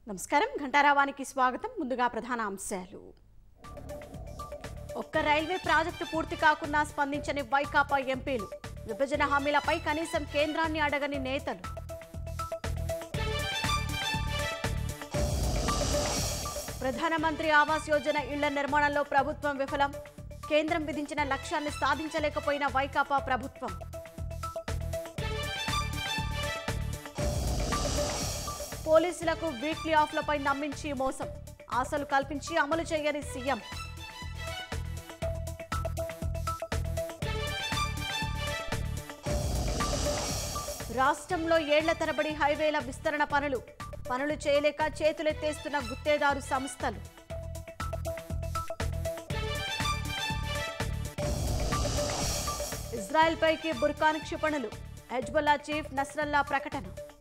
నమస్కారం ఘంటారావానికి స్వాగతం ముందుగా ప్రధాన అంశాలు ఒక్క రైల్వే ప్రాజెక్టు పూర్తి కాకున్నా స్పందించని వైకాపా ఎంపీలు విభజన హామీలపై కనీసం కేంద్రాన్ని అడగని నేతలు ప్రధానమంత్రి ఆవాస్ యోజన ఇళ్ల నిర్మాణంలో ప్రభుత్వం విఫలం కేంద్రం విధించిన లక్ష్యాన్ని సాధించలేకపోయిన వైకాపా ప్రభుత్వం పోలీసులకు వీక్లీ ఆఫ్లపై నమ్మించి మోసం ఆశలు కల్పించి అమలు చేయని సీఎం రాష్ట్రంలో ఏళ్ల తరబడి హైవేల విస్తరణ పనులు పనులు చేయలేక చేతులెత్తేస్తున్న గుత్తేదారు సంస్థలు ఇజ్రాయెల్ పైకి బుర్కాన్ క్షిపణులు హెజ్బుల్లా చీఫ్ నస్రల్లా ప్రకటన